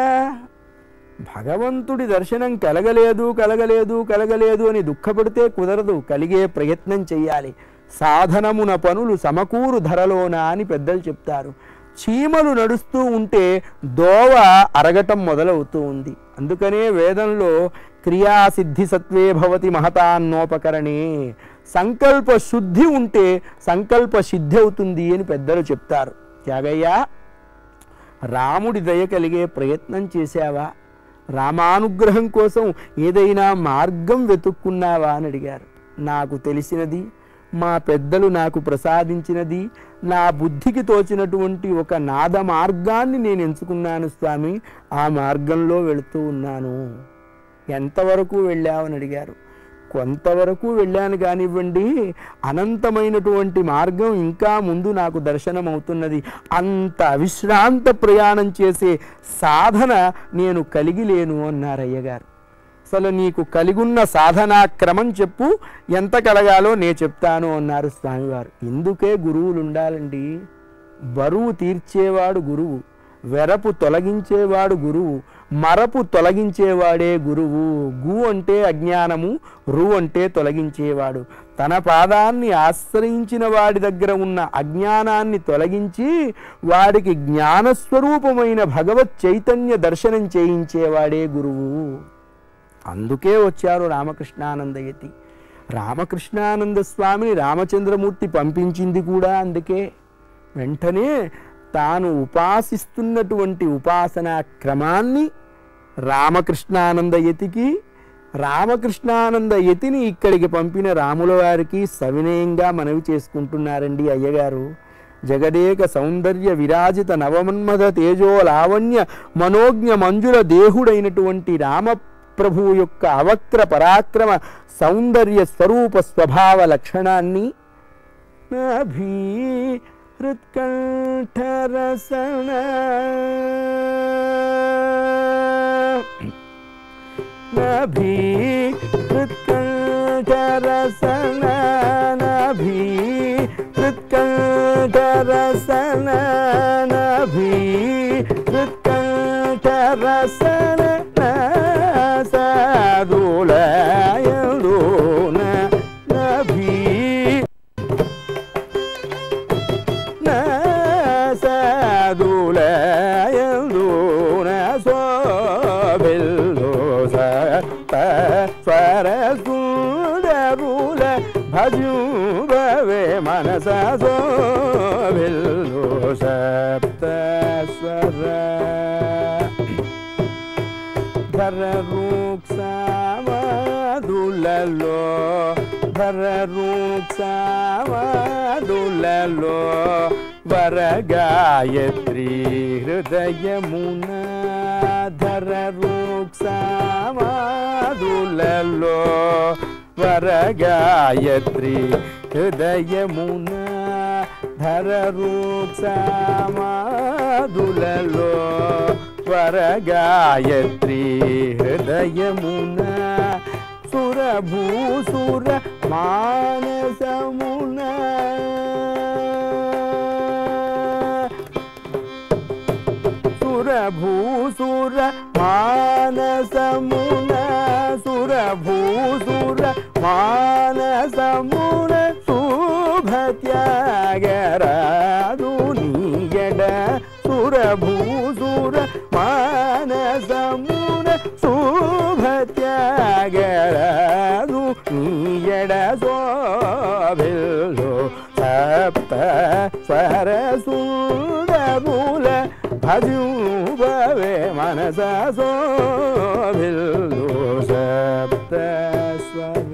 భగవంతుడి దర్శనం కలగలేదు కలగలేదు కలగలేదు అని దుఃఖపడితే కుదరదు కలిగే ప్రయత్నం చెయ్యాలి సాధనమున పనులు సమకూరు ధరలోన అని పెద్దలు చెప్తారు చీమలు నడుస్తూ ఉంటే దోవ అరగటం మొదలవుతూ ఉంది అందుకనే వేదంలో క్రియాసిద్ధి సత్వే భవతి మహతాన్నోపకరణే సంకల్ప శుద్ధి ఉంటే సంకల్ప సిద్ధి అవుతుంది అని పెద్దలు చెప్తారు త్యాగయ్య రాముడి దయ కలిగే ప్రయత్నం చేశావా రామానుగ్రహం కోసం ఏదైనా మార్గం వెతుక్కున్నావా అని అడిగారు నాకు తెలిసినది మా పెద్దలు నాకు ప్రసాదించినది నా బుద్ధికి తోచినటువంటి ఒక నాద మార్గాన్ని నేను ఎంచుకున్నాను స్వామి ఆ మార్గంలో వెళుతూ ఉన్నాను ఎంతవరకు వెళ్ళావని అడిగారు కొంతవరకు వెళ్ళాను కానివ్వండి అనంతమైనటువంటి మార్గం ఇంకా ముందు నాకు దర్శనం అవుతున్నది అంత అవిశ్రాంత ప్రయాణం చేసే సాధన నేను కలిగి లేను అన్నారు అయ్యగారు అసలు నీకు కలిగున్న సాధనా క్రమం చెప్పు ఎంత కలగాలో నే చెప్తాను అన్నారు స్వామివారు ఇందుకే గురువులు ఉండాలండి బరువు తీర్చేవాడు గురువు వెరపు తొలగించేవాడు గురువు మరపు తొలగించేవాడే గురువు గు అంటే అజ్ఞానము రు అంటే తొలగించేవాడు తన పాదాన్ని ఆశ్రయించిన వాడి దగ్గర ఉన్న అజ్ఞానాన్ని తొలగించి వాడికి జ్ఞానస్వరూపమైన భగవత్ చైతన్య దర్శనం చేయించేవాడే గురువు అందుకే వచ్చారు రామకృష్ణానందయతి రామకృష్ణానంద స్వామిని రామచంద్రమూర్తి పంపించింది కూడా అందుకే వెంటనే తాను ఉపాసిస్తున్నటువంటి ఉపాసనా క్రమాన్ని రామకృష్ణానంద యతికి రామకృష్ణానంద యతిని ఇక్కడికి పంపిన రాముల వారికి సవినయంగా మనవి చేసుకుంటున్నారండి అయ్యగారు జగదేక సౌందర్య విరాజిత నవమన్మథ తేజో లావణ్య మనోజ్ఞ మంజుల దేహుడైనటువంటి రామప్రభువు యొక్క అవక్ర పరాక్రమ సౌందర్య స్వరూప స్వభావ లక్షణాన్ని నాభీ హృత్కంఠరసన నభీ హృత్కంఠరసన నభీ హృత్కంఠరసన నభీ హృత్కంఠరసన సాధులయందోన నభీ సాధులయందోన శోభిల్లు స్వర సుందరుల భజుభవే మనస శోభిల్లు సప్త స్వర భరరూక్సామదులలో భరరూక్సామదులలో వరగాయత్రి హృదయమున ధరరూక్సామదులలో వరగాయత్రి హృదయమున ధరరూక్సామదులలో వరగాయత్రి హృదయమున సురభూసుర మానసమున సురభూసుర మానసమున సురభూసుర మానసమున శుభత్యాగరాదు నీయడ సురభూసుర మానసమున శుభత్యాగరాదు నీయడ శోభిల్లు సప్త స్వర సుందరుల భజుభవే మనస శోభిల్లు సప్త స్వర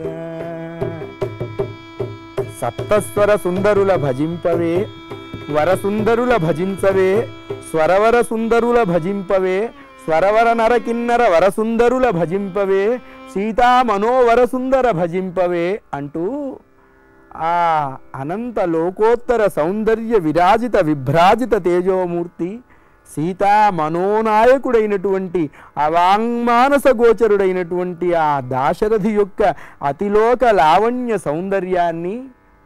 సప్తస్వర సుందరుల భజింపవే వరసుందరుల భజించవే స్వరవర సుందరుల భజింపవే స్వరవర నరకిన్నర వరసుందరుల భజింపవే సీతా మనోవర సుందర భజింపవే అంటూ ఆ అనంత లోకోత్తర సౌందర్య విరాజిత విభ్రాజిత తేజోమూర్తి సీతా మనోనాయకుడైనటువంటి అవాంగ్మానస గోచరుడైనటువంటి ఆ దాశరథి యొక్క అతిలోక లావణ్య సౌందర్యాన్ని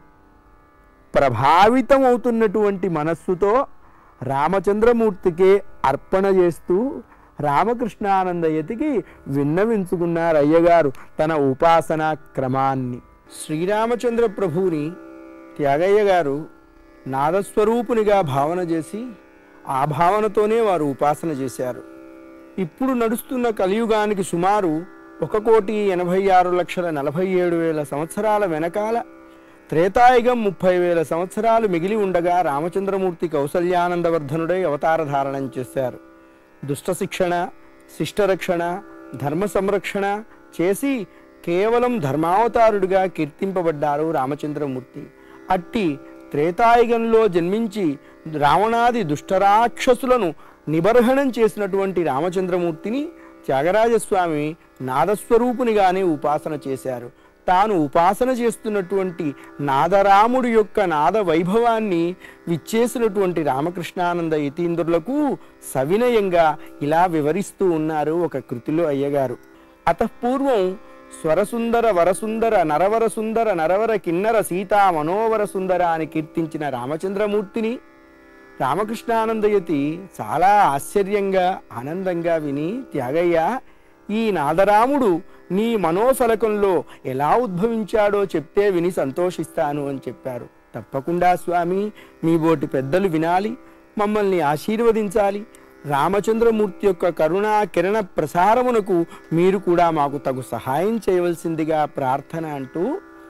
ప్రభావితమవుతున్నటువంటి మనస్సుతో రామచంద్రమూర్తికే అర్పణ చేస్తూ రామకృష్ణానందయతికి విన్నవించుకున్నారు అయ్యగారు తన ఉపాసనా క్రమాన్ని శ్రీరామచంద్ర ప్రభువుని త్యాగయ్య గారు నాదస్వరూపునిగా భావన చేసి ఆ భావనతోనే వారు ఉపాసన చేశారు ఇప్పుడు నడుస్తున్న కలియుగానికి సుమారు ఒక కోటి ఎనభై ఆరు లక్షల నలభై ఏడు వేల సంవత్సరాల వెనకాల త్రేతాయుగం ముప్పై వేల సంవత్సరాలు మిగిలి ఉండగా రామచంద్రమూర్తి కౌసల్యానందవర్ధనుడై అవతార ధారణం చేశారు దుష్ట శిక్షణ శిష్టరక్షణ ధర్మ సంరక్షణ చేసి కేవలం ధర్మావతారుడిగా కీర్తింపబడ్డారు రామచంద్రమూర్తి అట్టి త్రేతాయుగంలో జన్మించి రావణాది దుష్టరాక్షసులను నిబర్హణం చేసినటువంటి రామచంద్రమూర్తిని త్యాగరాజస్వామి నాదస్వరూపునిగానే ఉపాసన చేశారు తాను ఉపాసన చేస్తున్నటువంటి నాదరాముడి యొక్క నాద వైభవాన్ని విచ్చేసినటువంటి రామకృష్ణానంద యతీంద్రులకు సవినయంగా ఇలా వివరిస్తూ ఉన్నారు ఒక కృతిలో అయ్యగారు అతపూర్వం స్వరసుందర వరసుందర నరవర సుందర నరవర కిన్నర సీతా మనోవర సుందర అని కీర్తించిన రామచంద్రమూర్తిని రామకృష్ణానందయతి చాలా ఆశ్చర్యంగా ఆనందంగా విని త్యాగయ్య ఈ నాదరాముడు నీ మనోఫలకంలో ఎలా ఉద్భవించాడో చెప్తే విని సంతోషిస్తాను అని చెప్పారు తప్పకుండా స్వామి మీ బోటి పెద్దలు వినాలి మమ్మల్ని ఆశీర్వదించాలి రామచంద్రమూర్తి యొక్క కరుణా కిరణ ప్రసారమునకు మీరు కూడా మాకు తగు సహాయం చేయవలసిందిగా ప్రార్థన అంటూ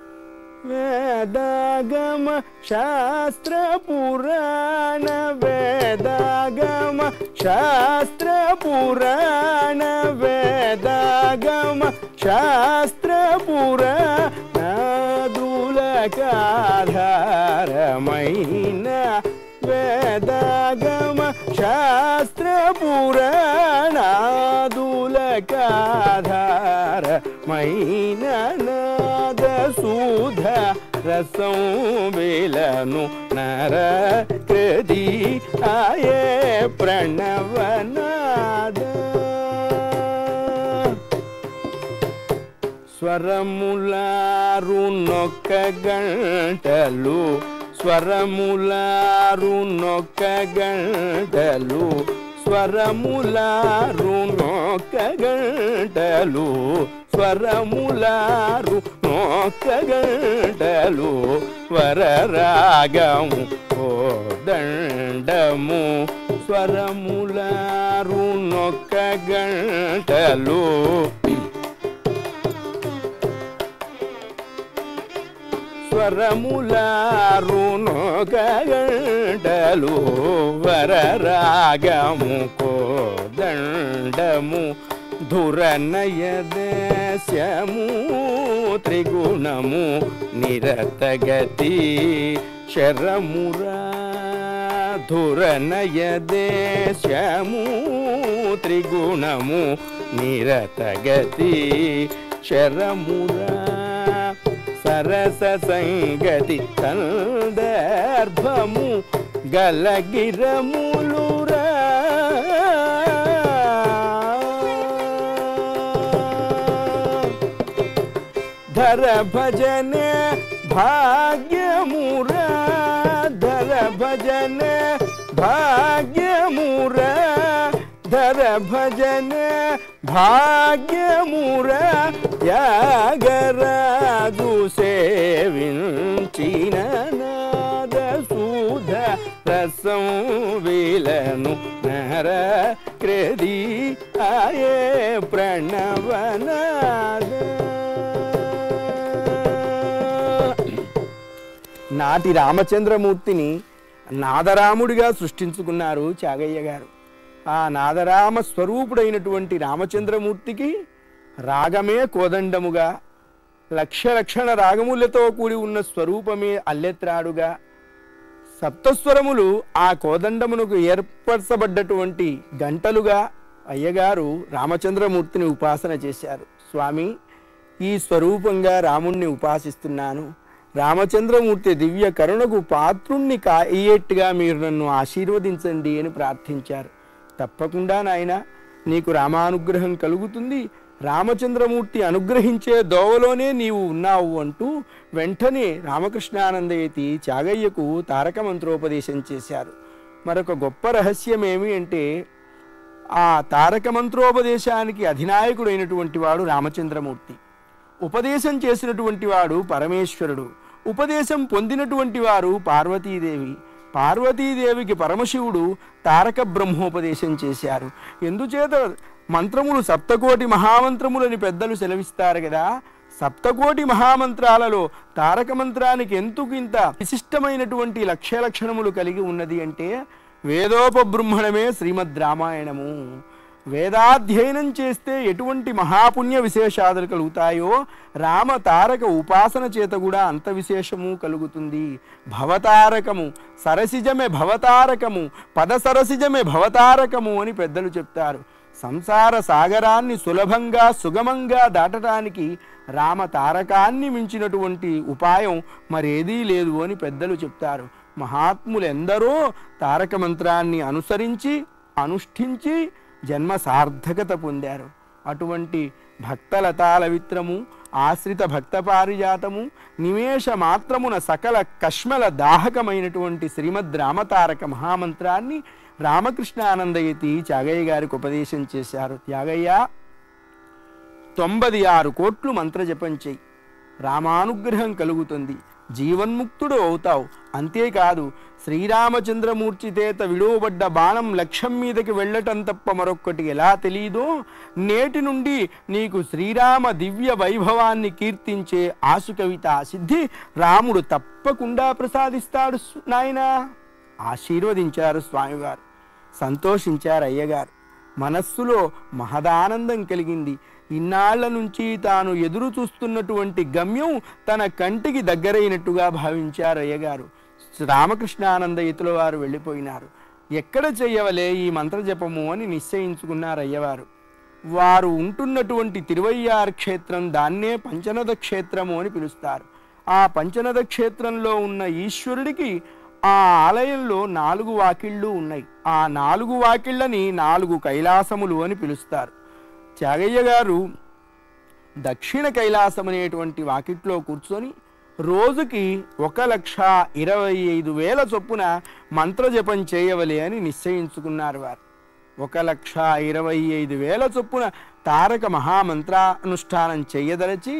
వేదాగమ శాస్త్ర పురాణ వేదాగమ శాస్త్ర పురాణ వేదాగమ శాస్త్ర పురాణాదులకాధారమైన వేదాగమ శాస్త్ర పురాణాదులకాధారమైన నాద సూధ రసం వేలను నర కృది ఆయే ప్రణవనాద స్వరములారు నొక్క గంటలు స్వరములారు నొక్క గంటలు స్వరములారు నొక్క గంటలు స్వరములారు నొక్క గంటలు వరరాగము కోదండము స్వరములారు నొక్క గంటలు స్వరములారునొగంటలు వరరాగము కోదండము ధురనయ దేశము త్రిగుణము నిరతగతి శరమురా ధురనయ దేశము త్రిగుణము నిరతగతి శరమురా సరస సంగతి సందర్భము గలగిరములురా ధర భజన భాగ్యమురా ధర భజన భాగ్యమురా ధర భజన భాగ్యమురా యాగరాజు సేవించిన నాద సూధ రసం వీలను నర క్రది ఆయే ప్రణవనాద నాటి రామచంద్రమూర్తిని నాదరాముడిగా సృష్టించుకున్నారు చాగయ్య గారు ఆ నాదరామ స్వరూపుడైనటువంటి రామచంద్రమూర్తికి రాగమే కోదండముగా లక్ష లక్షణ రాగములతో కూడి ఉన్న స్వరూపమే అల్లెత్రాడుగా సప్తస్వరములు ఆ కోదండమునకు ఏర్పరచబడ్డటువంటి గంటలుగా అయ్యగారు రామచంద్రమూర్తిని ఉపాసన చేశారు స్వామి ఈ స్వరూపంగా రాముణ్ణి ఉపాసిస్తున్నాను రామచంద్రమూర్తి దివ్య కరుణకు పాత్రుణ్ణి కాయేట్టుగా మీరు నన్ను ఆశీర్వదించండి అని ప్రార్థించారు తప్పకుండా నాయన నీకు రామానుగ్రహం కలుగుతుంది రామచంద్రమూర్తి అనుగ్రహించే దోవలోనే నీవు ఉన్నావు అంటూ వెంటనే రామకృష్ణానందయతి త్యాగయ్యకు తారక మంత్రోపదేశం చేశారు మరొక గొప్ప రహస్యం ఏమి అంటే ఆ తారక మంత్రోపదేశానికి అధినాయకుడైనటువంటి వాడు రామచంద్రమూర్తి ఉపదేశం చేసినటువంటి వాడు పరమేశ్వరుడు ఉపదేశం పొందినటువంటి వారు పార్వతీదేవి పార్వతీదేవికి పరమశివుడు తారక బ్రహ్మోపదేశం చేశారు ఎందుచేత మంత్రములు సప్తకోటి మహామంత్రములని పెద్దలు సెలవిస్తారు కదా సప్తకోటి మహామంత్రాలలో తారక మంత్రానికి ఎందుకు ఇంత విశిష్టమైనటువంటి లక్ష్య లక్షణములు కలిగి ఉన్నది అంటే వేదోపబృంహణమే శ్రీమద్ రామాయణము వేదాధ్యయనం చేస్తే ఎటువంటి మహాపుణ్య విశేషాదులు కలుగుతాయో రామ తారక ఉపాసన చేత కూడా అంత విశేషము కలుగుతుంది భవతారకము సరసిజమే భవతారకము పద సరసిజమే భవతారకము అని పెద్దలు చెప్తారు సంసార సాగరాన్ని సులభంగా సుగమంగా దాటడానికి రామ తారకాన్ని మించినటువంటి ఉపాయం మరేదీ లేదు అని పెద్దలు చెప్తారు మహాత్ములు ఎందరో తారక మంత్రాన్ని అనుసరించి అనుష్ఠించి జన్మ సార్థకత పొందారు అటువంటి భక్తలతాల విత్రము ఆశ్రిత భక్త పారిజాతము నిమేష మాత్రమున సకల కష్మల దాహకమైనటువంటి శ్రీమద్ రామతారక మహామంత్రాన్ని రామకృష్ణానందయతి త్యాగయ్య గారికి ఉపదేశం చేశారు త్యాగయ్య తొంభై ఆరు కోట్లు మంత్రజపం చెయ్యి రామానుగ్రహం కలుగుతుంది జీవన్ముక్తుడు అవుతావు అంతేకాదు శ్రీరామచంద్రమూర్తి చేత విడువబడ్డ బాణం లక్ష్యం మీదకి వెళ్ళటం తప్ప మరొక్కటి ఎలా తెలియదో నేటి నుండి నీకు శ్రీరామ దివ్య వైభవాన్ని కీర్తించే ఆసు కవిత సిద్ధి రాముడు తప్పకుండా ప్రసాదిస్తాడు సు- నాయనా ఆశీర్వదించారు స్వామివారు సంతోషించారు అయ్యగారు మనస్సులో మహదానందం కలిగింది ఇన్నాళ్ల నుంచి తాను ఎదురు చూస్తున్నటువంటి గమ్యం తన కంటికి దగ్గరైనట్టుగా భావించారు అయ్యగారు రామకృష్ణానందయితుల వారు వెళ్ళిపోయినారు ఎక్కడ చెయ్యవలే ఈ మంత్రజపము అని నిశ్చయించుకున్నారు అయ్యవారు వారు ఉంటున్నటువంటి తిరువయ్యార్ క్షేత్రం దాన్నే పంచనద క్షేత్రము అని పిలుస్తారు ఆ పంచనద క్షేత్రంలో ఉన్న ఈశ్వరుడికి ఆ ఆలయంలో నాలుగు వాకిళ్ళు ఉన్నాయి ఆ నాలుగు వాకిళ్ళని నాలుగు కైలాసములు అని పిలుస్తారు త్యాగయ్య గారు దక్షిణ కైలాసం అనేటువంటి వాకిట్లో కూర్చొని రోజుకి ఒక లక్ష ఇరవై ఐదు వేల చొప్పున మంత్రజపం చేయవలే అని నిశ్చయించుకున్నారు వారు ఒక లక్ష ఇరవై ఐదు వేల చొప్పున తారక మహామంత్రానుష్ఠానం చెయ్యదలచి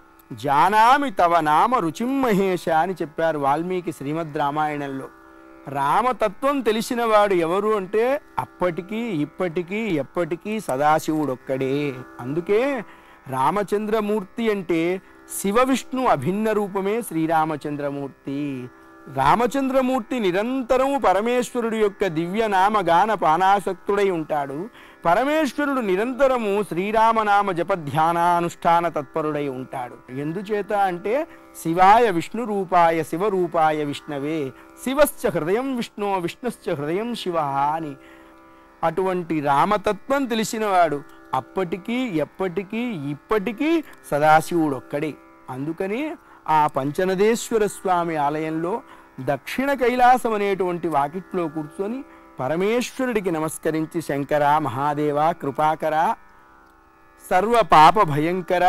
జానామి తవ నామ రుచిం మహేష అని చెప్పారు వాల్మీకి శ్రీమద్ రామాయణంలో రామతత్వం తెలిసినవాడు ఎవరు అంటే అప్పటికీ ఇప్పటికీ ఎప్పటికీ సదాశివుడొక్కడే అందుకే రామచంద్రమూర్తి అంటే శివ విష్ణు అభిన్న రూపమే శ్రీరామచంద్రమూర్తి రామచంద్రమూర్తి నిరంతరము పరమేశ్వరుడు యొక్క దివ్యనామ గాన పానాసక్తుడై ఉంటాడు పరమేశ్వరుడు నిరంతరము శ్రీరామనామ జపధ్యానానుష్ఠాన తత్పరుడై ఉంటాడు ఎందుచేత అంటే శివాయ విష్ణు రూపాయ శివరూపాయ విష్ణవే శివశ్చ హృదయం విష్ణు విష్ణుశ్చ హృదయం శివ అని అటువంటి రామతత్వం తెలిసినవాడు అప్పటికీ ఎప్పటికీ ఇప్పటికీ సదాశివుడు ఒక్కడే అందుకని ఆ పంచనదేశ్వర స్వామి ఆలయంలో దక్షిణ కైలాసం అనేటువంటి వాకిట్లో కూర్చొని పరమేశ్వరుడికి నమస్కరించి శంకర మహాదేవ కృపాకర సర్వ పాప భయంకర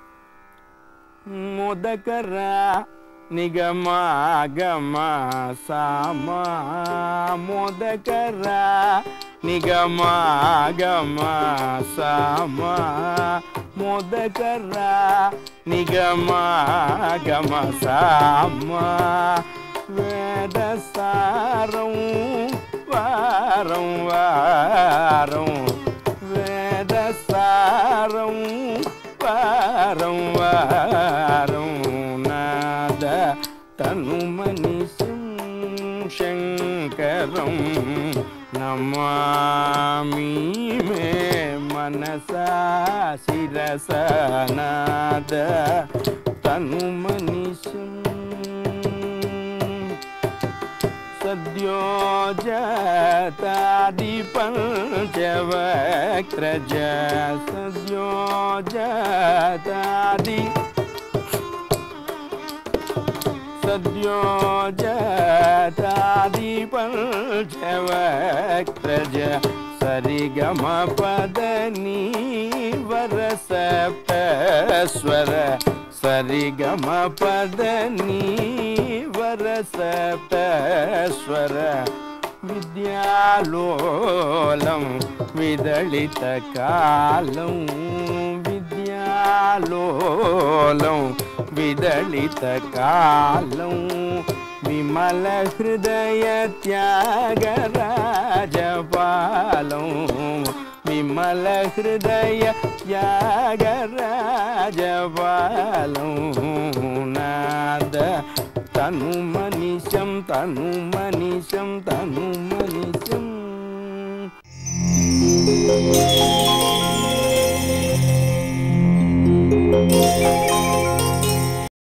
మోదకర నిగమాగమ సామా మోదకర నిగమాగమ సామా మోదకర నిగమాగమ సామా వేదసారం వారం వారం వేదసారం వారం వారం నాద తనుమనిశం శంకరం నమామి మే మనసా శిరస నాద తనుమనిశం సద్యోజాతాది పంచవక్త్రజ సద్యోజాతాది సద్యోజాతాది పంచవక్త్రజ సరిగమ పదని వరసప్త స్వర సరిగమ పదని వరసప్త స్వర విద్యాలోలం విదళిత కాలం విద్యాలోలం విదళిత కాలం విమల హృదయ త్యాగరాజపాలం విమల కమల హృదయ త్యాగరాజపాలం నాద తను మనిషం తను మనిషం తను మనిషం